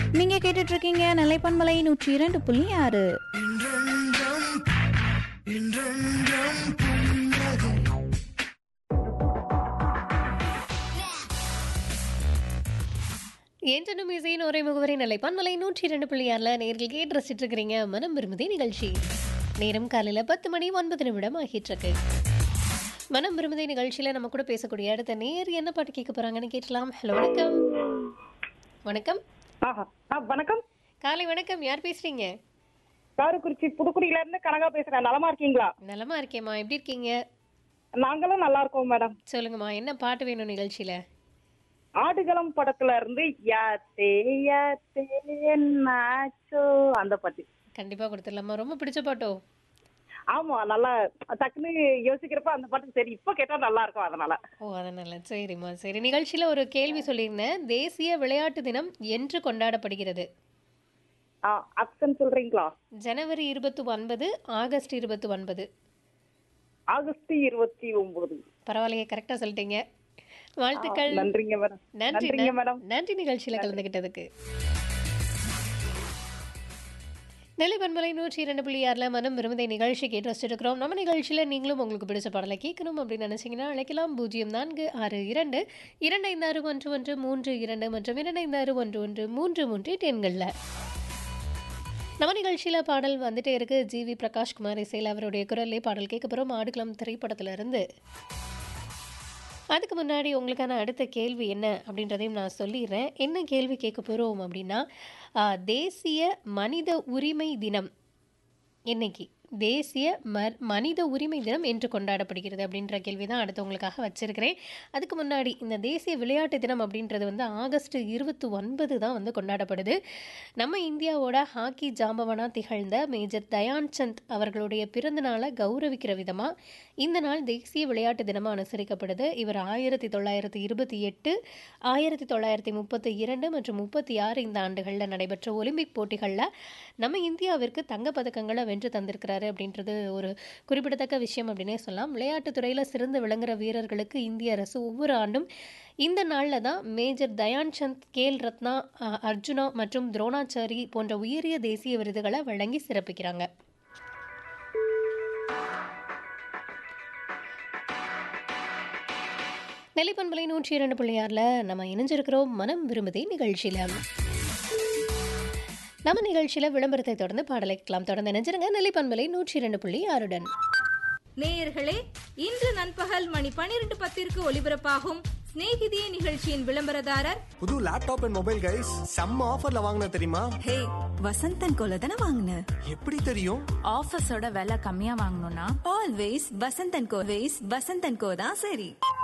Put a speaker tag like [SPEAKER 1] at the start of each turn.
[SPEAKER 1] நீங்க கேட்டுட்டு இருக்கீங்க நிலைப்பன்மலை நூற்றி இரண்டு புள்ளி ஆறு
[SPEAKER 2] என்றனும் இசையின் ஒரே முகவரி நிலைப்பான்மலை நூற்றி இரண்டு புள்ளி ஆறில் நேர்கள் கேட்டு ரசிச்சுட்டு இருக்கிறீங்க மனம் விரும்புதே நிகழ்ச்சி நேரம் காலையில் பத்து மணி ஒன்பது நிமிடம் ஆகிட்டு இருக்கு மனம் விரும்புதே நிகழ்ச்சியில் நம்ம கூட பேசக்கூடிய அடுத்த நேர் என்ன பாட்டு கேட்க போறாங்கன்னு கேட்கலாம் ஹலோ வணக்கம் வணக்கம்
[SPEAKER 3] ஆஹா. ஆ, வணக்கம்
[SPEAKER 2] காலை வணக்கம் யார் பேசுறீங்க
[SPEAKER 3] காரைக்குறிச்சி புதுக்குடியில இருந்து கனகா பேசுறேன் நலமா இருக்கீங்களா
[SPEAKER 2] நலமா இருக்கேம்மா எப்படி இருக்கீங்க
[SPEAKER 3] நாங்களும் நல்லா இருக்கோம் மேடம்
[SPEAKER 2] சொல்லுங்கம்மா என்ன பாட்டு வேணும் நிகழ்ச்சியில
[SPEAKER 3] ஆடுகளம் படத்துல இருந்து யாத்தே யாத்தே என்னாச்சோ அந்த பாட்டு
[SPEAKER 2] கண்டிப்பா கொடுத்துடலாமா ரொம்ப பிடிச்ச பாட்டோ
[SPEAKER 3] ஆமா நல்லா டக்குன்னு யோசிக்கிறப்ப அந்த பாட்டு சரி இப்ப கேட்டா நல்லா இருக்கும் அதனால
[SPEAKER 2] ஓ அதனால சரிம்மா சரி நிகழ்ச்சியில் ஒரு கேள்வி சொல்லியிருந்தேன் தேசிய விளையாட்டு தினம் என்று கொண்டாடப்படுகிறது
[SPEAKER 3] ஆப்ஷன் சொல்றீங்களா
[SPEAKER 2] ஜனவரி இருபத்தி ஒன்பது ஆகஸ்ட் இருபத்தி ஒன்பது
[SPEAKER 3] ஆகஸ்ட் இருபத்தி ஒன்பது
[SPEAKER 2] பரவாயில்லையே கரெக்டாக சொல்லிட்டீங்க வாழ்த்துக்கள்
[SPEAKER 3] நன்றிங்க மேடம்
[SPEAKER 2] நன்றி
[SPEAKER 3] நன்றிங்க மேடம்
[SPEAKER 2] நன்றி நிகழ்ச்சியில் கலந்துக்கிட்டதுக்கு நெல்லை பண்பலை நூற்றி இரண்டு புள்ளி ஆறில் மனம் விரும்பதை நிகழ்ச்சி கேட்டு வச்சுருக்கிறோம் நம்ம நிகழ்ச்சியில் நீங்களும் உங்களுக்கு பிடிச்ச பாடலை கேட்கணும் அப்படின்னு நினச்சிங்கன்னா அழைக்கலாம் பூஜ்ஜியம் நான்கு ஆறு இரண்டு இரண்டு ஐந்து ஆறு ஒன்று ஒன்று மூன்று இரண்டு மற்றும் இரண்டு ஐந்து ஆறு ஒன்று ஒன்று மூன்று மூன்று எண்களில் நம்ம நிகழ்ச்சியில் பாடல் வந்துட்டே இருக்கு ஜி வி பிரகாஷ்குமார் இசையில் அவருடைய குரல்லே பாடல் கேட்க போகிறோம் ஆடுகளம் திரைப்படத்துல இருந்து அதுக்கு முன்னாடி உங்களுக்கான அடுத்த கேள்வி என்ன அப்படின்றதையும் நான் சொல்லிடுறேன் என்ன கேள்வி கேட்க போகிறோம் அப்படின்னா ஆ, தேசிய மனித உரிமை தினம் என்னைக்கு தேசிய ம மனித உரிமை தினம் என்று கொண்டாடப்படுகிறது அப்படின்ற கேள்வி தான் அடுத்து உங்களுக்காக வச்சிருக்கிறேன் அதுக்கு முன்னாடி இந்த தேசிய விளையாட்டு தினம் அப்படின்றது வந்து ஆகஸ்ட் இருபத்தி ஒன்பது தான் வந்து கொண்டாடப்படுது நம்ம இந்தியாவோட ஹாக்கி ஜாம்பவனாக திகழ்ந்த மேஜர் தயான் சந்த் அவர்களுடைய பிறந்த நாளை கௌரவிக்கிற விதமாக இந்த நாள் தேசிய விளையாட்டு தினமாக அனுசரிக்கப்படுது இவர் ஆயிரத்தி தொள்ளாயிரத்தி இருபத்தி எட்டு ஆயிரத்தி தொள்ளாயிரத்தி முப்பத்தி இரண்டு மற்றும் முப்பத்தி ஆறு இந்த ஆண்டுகளில் நடைபெற்ற ஒலிம்பிக் போட்டிகளில் நம்ம இந்தியாவிற்கு தங்கப்பதக்கங்களை வென்று தந்திருக்கிறாரு அப்படின்றது ஒரு குறிப்பிடத்தக்க விஷயம் அப்படின்னே சொல்லலாம் விளையாட்டுத் துறையில் சிறந்து விளங்குற வீரர்களுக்கு இந்திய அரசு ஒவ்வொரு ஆண்டும் இந்த நாளில் தான் மேஜர் தயான் சந்த் கேல் ரத்னா அஹ், அர்ஜுனா மற்றும் துரோணாச்சாரி போன்ற உயரிய தேசிய விருதுகளை வழங்கி சிறப்பிக்கிறாங்க நெல்லிப்பண்பலை நூற்றி இரண்டு புள்ளியாரில் நம்ம இணைஞ்சிருக்கிறோம் மனம் விரும்புதே நிகழ்ச்சியில் நம்ம நிகழ்ச்சியில் விளம்பரத்தை தொடர்ந்து பாடலை கேட்கலாம் தொடர்ந்து இணைஞ்சிருங்க நெல்லிப்பண்பலை நூற்றி இரண்டு புள்ளி ஆறுடன்
[SPEAKER 4] நேயர்களே இன்று நண்பகல் மணி பனிரெண்டு பத்திற்கு ஒலிபரப்பாகும் சிநேகிதியே நிகழ்ச்சியின் விளம்பரதாரர்
[SPEAKER 5] புது லேப்டாப் அண்ட் மொபைல் கைஸ் செம்ம ஆஃபர்ல வாங்கின தெரியுமா
[SPEAKER 6] ஹே வசந்தன் கோல தானே வாங்கின
[SPEAKER 5] எப்படி தெரியும்
[SPEAKER 6] ஆஃபீஸோட விலை கம்மியா வாங்கணும்னா ஆல்வேஸ் வசந்தன் கோ வேஸ் வசந்தன் கோ தான் சரி